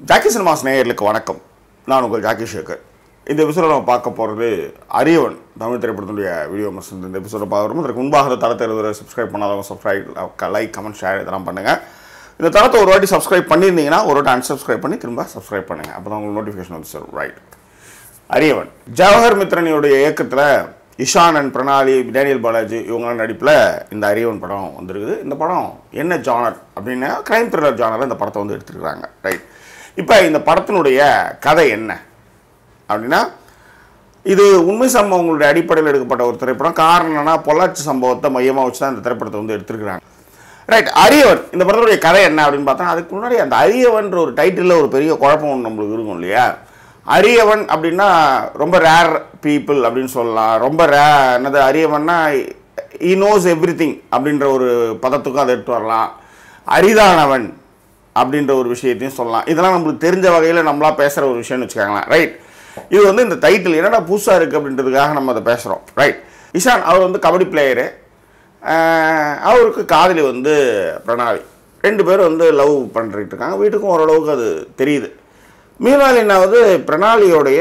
Jackie cinemas நேயர்களுக்கு வணக்கம் நான் உங்கள் ஜாக்கி சேகர் இந்த எபிசோட நம்ம பார்க்க போகிறது அரியவன் தமிழ் திரைப்படத்தினுடைய வீடியோ மசன் இந்த எபிசோட பார்க்குறோம் அதற்கு முன்பாக இந்த தளத்தை எழுதுகிற சப்ஸ்கிரைப் பண்ணாதவங்க சப்ஸ்கிரைப் லைக் கமெண்ட் ஷேர் இதெல்லாம் பண்ணுங்கள் இந்த தளத்தை ஒரு வாட்டி சப்ஸ்கிரைப் பண்ணியிருந்தீங்கன்னா ஒரு வாட்டி அன்சப்ஸ்கிரைப் பண்ணி திரும்ப சப்ஸ்கிரைப் பண்ணுங்கள் அப்போ தான் உங்களுக்கு நோட்டிஃபிகேஷன் வந்து சார் ரைட் அரியவன் ஜவஹர் மித்ரனியுடைய இயக்கத்தில் இஷான் அண்ட் பிரணாலி டேனியல் பாலாஜி இவங்களாம் நடிப்பில் இந்த அரியவன் படம் வந்திருக்குது இந்த படம் என்ன ஜானர் அப்படின்னா கிரைம் த்ரில்லர் ஜானரில் இந்த படத்தை வந்து எடுத்துருக்காங்க ரைட் இப்போ இந்த படத்தினுடைய கதை என்ன அப்படின்னா இது உண்மை சம்பவங்களுடைய அடிப்படையில் எடுக்கப்பட்ட ஒரு திரைப்படம் காரணம் என்னன்னா பொள்ளாச்சி சம்பவத்தை மையமாக வச்சு தான் இந்த திரைப்படத்தை வந்து எடுத்திருக்கிறாங்க ரைட் அரியவன் இந்த படத்துடைய கதை என்ன அப்படின்னு பார்த்தா அதுக்கு முன்னாடி அந்த அரியவன்ற ஒரு டைட்டிலில் ஒரு பெரிய குழப்பம் ஒன்று நம்மளுக்கு இருக்கும் இல்லையா அரியவன் அப்படின்னா ரொம்ப ரேர் பீப்புள் அப்படின்னு சொல்லலாம் ரொம்ப ரே என்னது அரியவன்னா ஈ நோஸ் எவ்ரி திங் அப்படின்ற ஒரு பதத்துக்கும் அதை எடுத்து வரலாம் அரிதானவன் அப்படின்ற ஒரு விஷயத்தையும் சொல்லலாம் இதெல்லாம் நம்மளுக்கு தெரிஞ்ச வகையில் நம்மளா பேசுகிற ஒரு விஷயம்னு வச்சுக்கோங்களேன் ரைட் இது வந்து இந்த டைட்டில் என்னடா புதுசாக இருக்குது அப்படின்றதுக்காக நம்ம அதை பேசுகிறோம் ரைட் இஷான் அவர் வந்து கபடி பிளேயரு அவருக்கு காதலி வந்து பிரணாலி ரெண்டு பேரும் வந்து லவ் பண்ணிட்டு இருக்காங்க வீட்டுக்கும் ஓரளவுக்கு அது தெரியுது மீனாலி வந்து பிரணாலியோடைய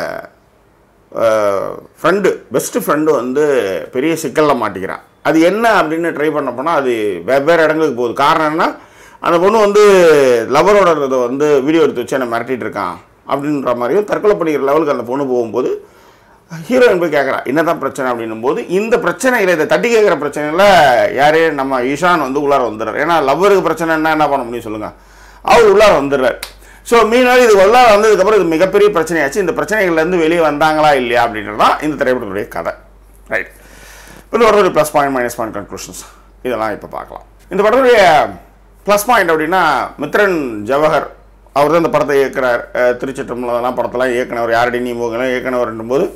ஃப்ரெண்டு பெஸ்ட்டு ஃப்ரெண்டு வந்து பெரிய சிக்கலில் மாட்டிக்கிறான் அது என்ன அப்படின்னு ட்ரை பண்ண போனால் அது வெவ்வேறு இடங்களுக்கு போகுது காரணம் என்ன அந்த பொண்ணு வந்து லவரோட இதை வந்து வீடியோ எடுத்து வச்சு என்னை மிரட்டிட்டு இருக்கான் அப்படின்ற மாதிரியும் தற்கொலை பண்ணிக்கிற லெவலுக்கு அந்த பொண்ணு போகும்போது ஹீரோயின் போய் கேட்குறா என்னதான் பிரச்சனை அப்படின்னும் போது இந்த பிரச்சனையில் இதை தட்டி கேட்குற பிரச்சனையில் யாரே நம்ம ஈஷான் வந்து உள்ளார வந்துடுறார் ஏன்னா லவ்வருக்கு பிரச்சனை என்ன என்ன பண்ண முடியும் சொல்லுங்கள் அவர் உள்ளார வந்துடுறார் ஸோ மீனாலும் இது உள்ளார வந்ததுக்கப்புறம் இது மிகப்பெரிய பிரச்சனையாச்சு இந்த பிரச்சனைகள்லேருந்து வெளியே வந்தாங்களா இல்லையா அப்படின்றது தான் இந்த திரைப்படத்துடைய கதை ரைட் இப்போ ஒரு plus point minus point conclusions இதெல்லாம் இப்போ பார்க்கலாம் இந்த படத்துடைய ப்ளஸ் பாயிண்ட் அப்படின்னா மித்ரன் ஜவஹர் அவர் தான் இந்த படத்தை இயக்குறார் திருச்சிற்றம்பலம் படத்தெல்லாம் இயக்குனவர் யாரடி நீ போகலாம் இயக்குனவர்ன்றும் போது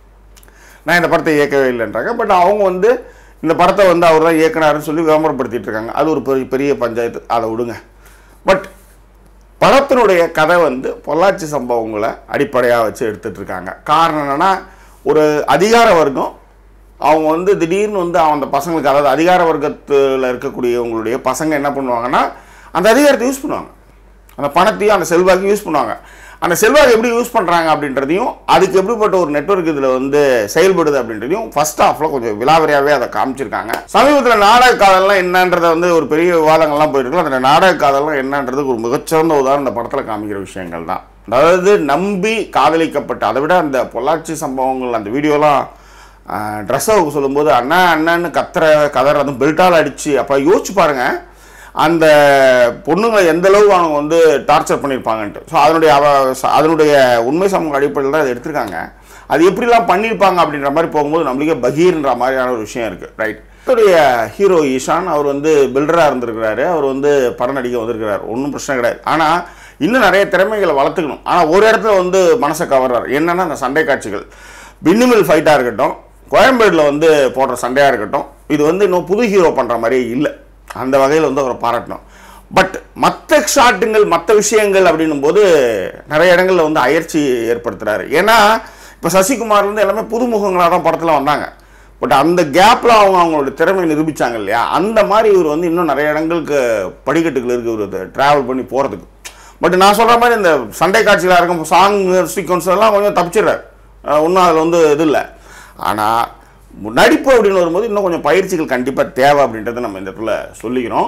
நான் இந்த படத்தை இயக்கவே இல்லைன்றாங்க பட் அவங்க வந்து இந்த படத்தை வந்து அவர் தான் இயக்குனாருன்னு சொல்லி விளம்பரப்படுத்திட்டு இருக்காங்க அது ஒரு பெரிய பெரிய பஞ்சாயத்து அதை விடுங்க பட் படத்தினுடைய கதை வந்து பொள்ளாச்சி சம்பவங்களை அடிப்படையாக வச்சு எடுத்துட்டு இருக்காங்க காரணம் என்னென்னா ஒரு அதிகார வர்க்கம் அவங்க வந்து திடீர்னு வந்து அந்த பசங்களுக்கு அதாவது அதிகார வர்க்கத்தில் இருக்கக்கூடியவங்களுடைய பசங்க என்ன பண்ணுவாங்கன்னா அந்த அதிகாரத்தை யூஸ் பண்ணுவாங்க அந்த பணத்தையும் அந்த செல்வாக்கையும் யூஸ் பண்ணுவாங்க அந்த செல்வாக்கு எப்படி யூஸ் பண்ணுறாங்க அப்படின்றதையும் அதுக்கு எப்படிப்பட்ட ஒரு நெட்ஒர்க் இதில் வந்து செயல்படுது அப்படின்றதையும் ஃபர்ஸ்ட் ஹாஃபில் கொஞ்சம் விலாவரியாகவே அதை காமிச்சிருக்காங்க சமீபத்தில் நாடக காதல்லாம் என்னன்றதை வந்து ஒரு பெரிய விவாதங்கள்லாம் போயிருக்கு அந்த நாடக காதல்லாம் என்னன்றதுக்கு ஒரு மிகச்சிறந்த உதாரணம் இந்த படத்தில் காமிக்கிற விஷயங்கள் தான் அதாவது நம்பி காதலிக்கப்பட்ட அதை விட அந்த பொள்ளாச்சி சம்பவங்கள் அந்த வீடியோலாம் ட்ரெஸ்ஸாவுக்கு சொல்லும்போது அண்ணா அண்ணன்னு கத்துற கதற அதுவும் பெல்ட்டால் அடித்து அப்போ யோசிச்சு பாருங்கள் அந்த பொண்ணுங்களை எந்த அளவு அவங்க வந்து டார்ச்சர் பண்ணியிருப்பாங்கன்ட்டு ஸோ அதனுடைய அவ அதனுடைய உண்மை சமூக அடிப்படையில் தான் அதை எடுத்திருக்காங்க அது எப்படிலாம் பண்ணியிருப்பாங்க அப்படின்ற மாதிரி போகும்போது நம்மளுக்கே பகீர்ன்ற மாதிரியான ஒரு விஷயம் இருக்குது ரைட் அவருடைய ஹீரோ ஈஷான் அவர் வந்து பில்டராக இருந்திருக்கிறாரு அவர் வந்து படம் நடிக்க வந்திருக்கிறார் ஒன்றும் பிரச்சனை கிடையாது ஆனால் இன்னும் நிறைய திறமைகளை வளர்த்துக்கணும் ஆனால் ஒரு இடத்துல வந்து மனசை கவர்றார் என்னென்னா அந்த சண்டை காட்சிகள் பின்னிமில் ஃபைட்டாக இருக்கட்டும் கோயம்பேடில் வந்து போடுற சண்டையாக இருக்கட்டும் இது வந்து இன்னும் புது ஹீரோ பண்ணுற மாதிரியே இல்லை அந்த வகையில் வந்து அவரை பாராட்டணும் பட் மற்ற ஷாட்டுங்கள் மற்ற விஷயங்கள் அப்படின்னும் போது நிறைய இடங்களில் வந்து அயற்சி ஏற்படுத்துகிறாரு ஏன்னா இப்போ சசிகுமார் வந்து எல்லாமே புதுமுகங்களாக தான் படத்தில் வந்தாங்க பட் அந்த கேப்பில் அவங்க அவங்களோட திறமை நிரூபித்தாங்க இல்லையா அந்த மாதிரி இவர் வந்து இன்னும் நிறைய இடங்களுக்கு படிக்கட்டுகள் இருக்குது இவர் ட்ராவல் பண்ணி போகிறதுக்கு பட் நான் சொல்கிற மாதிரி இந்த சண்டை காட்சிகளாக இருக்கும் சாங் சீக்வன்ஸ் எல்லாம் கொஞ்சம் தப்பிச்சிடுறாரு ஒன்றும் அதில் வந்து இது இல்லை ஆனால் நடிப்பு அப்படின்னு வரும்போது இன்னும் கொஞ்சம் பயிற்சிகள் கண்டிப்பாக தேவை அப்படின்றத நம்ம இந்த இடத்துல சொல்லிக்கிறோம்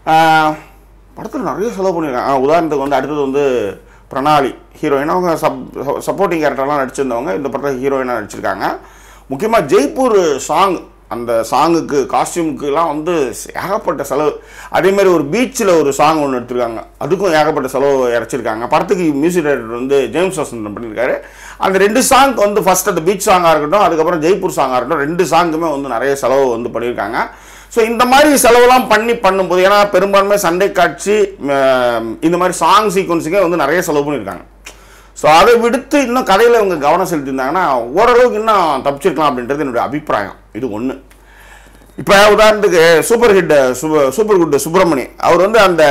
படத்தில் நிறைய செலவு பண்ணியிருக்காங்க உதாரணத்துக்கு வந்து அடுத்தது வந்து பிரணாலி ஹீரோயின் அவங்க சப் சப்போர்ட்டிங் கேரக்டர்லாம் நடிச்சிருந்தவங்க இந்த படத்தில் ஹீரோயினாக நடிச்சிருக்காங்க முக்கியமாக ஜெய்ப்பூர் சாங் அந்த சாங்குக்கு காஸ்டியூமுக்குலாம் வந்து ஏகப்பட்ட செலவு அதேமாதிரி ஒரு பீச்சில் ஒரு சாங் ஒன்று எடுத்திருக்காங்க அதுக்கும் ஏகப்பட்ட செலவு இறச்சிருக்காங்க படத்துக்கு மியூசிக் டைரக்டர் வந்து ஜேம்ஸ் வசந்தன் பண்ணியிருக்காரு அந்த ரெண்டு சாங் வந்து ஃபஸ்ட் அந்த பீச் சாங்காக இருக்கட்டும் அதுக்கப்புறம் ஜெய்ப்பூர் சாங்காக இருக்கட்டும் ரெண்டு சாங்குமே வந்து நிறைய செலவு வந்து பண்ணியிருக்காங்க ஸோ இந்த மாதிரி செலவுலாம் பண்ணி பண்ணும்போது ஏன்னா பெரும்பான்மை சண்டை காட்சி இந்த மாதிரி சாங் சீக்வன்ஸுக்கே வந்து நிறைய செலவு பண்ணியிருக்காங்க ஸோ அதை விடுத்து இன்னும் கதையில் இவங்க கவனம் செலுத்தியிருந்தாங்கன்னா ஓரளவுக்கு இன்னும் தப்பிச்சிருக்கலாம் அப்படின்றது என்னுடைய அபிப்பிராயம் இது ஒன்று இப்போ உதாரணத்துக்கு super hit super good Subramani அவர் வந்து அந்த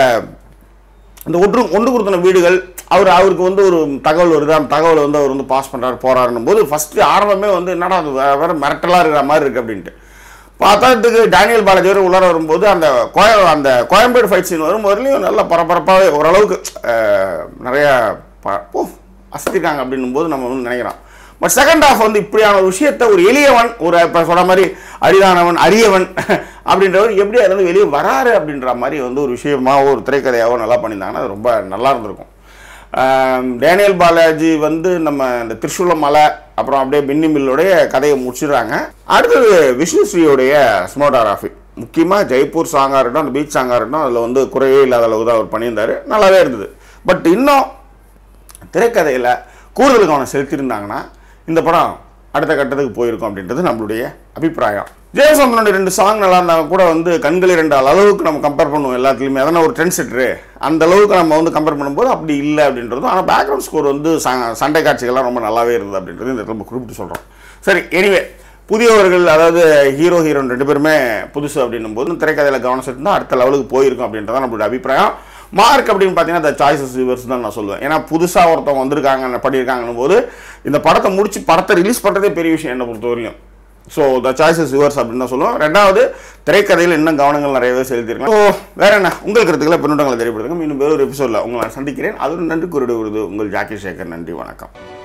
அந்த ஒன்று ஒன்று கொடுத்தன வீடுகள் அவர் அவருக்கு வந்து ஒரு தகவல் வருது அந்த தகவல் வந்து அவர் வந்து பாஸ் பண்ணுறாரு போகிறாருன்னும் போது ஃபஸ்ட்டு ஆரம்பமே வந்து என்னடா அது வேறு மிரட்டலாக இருக்கிற மாதிரி இருக்குது அப்படின்ட்டு பார்த்தாத்துக்கு டேனியல் பாலாஜி வரை உள்ளார வரும்போது அந்த கோய அந்த கோயம்பேடு ஃபைட் சீன் வரும்போதுலேயும் நல்ல பரபரப்பாகவே ஓரளவுக்கு அஹ், நிறைய ப- ஓ அசத்திருக்காங்க அப்படின்னும் போது நம்ம வந்து நினைக்கிறோம் பட் செகண்ட் ஹாஃப் வந்து இப்படியான ஒரு விஷயத்தை ஒரு எளியவன் ஒரு இப்போ சொன்ன மாதிரி அரிதானவன் அரியவன் அப்படின்றவர் எப்படி அதுலேருந்து வெளியே வராரு அப்படின்ற மாதிரி வந்து ஒரு விஷயமாவோ ஒரு திரைக்கதையாவோ நல்லா பண்ணியிருந்தாங்கன்னா அது ரொம்ப நல்லா இருந்திருக்கும் ஆம், டேனியல் பாலாஜி வந்து நம்ம இந்த திரிசூல மலை அப்புறம் அப்படியே பின்னி மில்லுடைய கதையை முடிச்சிடுறாங்க அடுத்தது விஷ்ணுஸ்ரீயோடைய ஸ்மோட்டாராஃபி முக்கியமாக ஜெய்ப்பூர் சாங்காக இருக்கட்டும் அந்த பீச் சாங்காக இருக்கட்டும் அதில் வந்து குறையே இல்லாத அளவுக்கு தான் அவர் பண்ணியிருந்தாரு நல்லாவே இருந்தது பட் இன்னும் திரைக்கதையில் கூடுதல் கவனம் செலுத்தியிருந்தாங்கன்னா இந்த படம் அடுத்த கட்டத்துக்கு போயிருக்கும் அப்படின்றது நம்மளுடைய அபிப்பிராயம் ஜெயசந்தனுடைய ரெண்டு சாங் நல்லா இருந்தாங்க கூட வந்து கண்களை ரெண்டு அளவுக்கு நம்ம கம்பேர் பண்ணுவோம் எல்லாத்துலேயுமே அதான ஒரு ட்ரெண்ட் செட்ரு அந்த அளவுக்கு நம்ம வந்து கம்பேர் பண்ணும்போது அப்படி இல்லை அப்படின்றதும் ஆனால் பேக்ரவுண்ட் ஸ்கோர் வந்து ச- சண்டை காட்சிகள்லாம் ரொம்ப நல்லாவே இருந்தது அப்படின்றது இந்த இடத்துல குறிப்பிட்டு சொல்கிறோம் சரி எனிவே புதியவர்கள் அதாவது ஹீரோ ஹீரோயின் ரெண்டு பேருமே புதுசு அப்படின்னும் போது திரைக்கதையில் கவனம் செலுத்தினா அடுத்த லெவலுக்கு போயிருக்கும் அப்படின்றதான் நம்மளுடைய அபிப்பிராயம் மார்க் அப்படின்னு பார்த்தீங்கன்னா த சாய்ஸஸ் ரிவர்ஸ் தான் நான் சொல்லுவேன் ஏன்னா புதுசாக ஒருத்தவங்க வந்திருக்காங்க பண்ணியிருக்காங்கன்னும் போது இந்த படத்தை முடிச்சு படத்தை ரிலீஸ் பண்ணுறதே பெரிய விஷயம் என்னை பொறுத்தவரையும் ஸோ த சாய்ஸஸ் ரிவர்ஸ் அப்படின்னு தான் சொல்லுவோம் ரெண்டாவது திரைக்கதையில் இன்னும் கவனங்கள் நிறையவே செலுத்திருக்கலாம் ஸோ வேற என்ன உங்கள் கருத்துக்களை பின்னூட்டங்களை தெரியப்படுத்துங்க இன்னும் வேறு ஒரு எபிசோடில் உங்களை நான் சந்திக்கிறேன் அதுவும் நன்றி கூறிவிடுவது உங்கள் ஜாக்கி சேகர் நன்றி வணக்கம்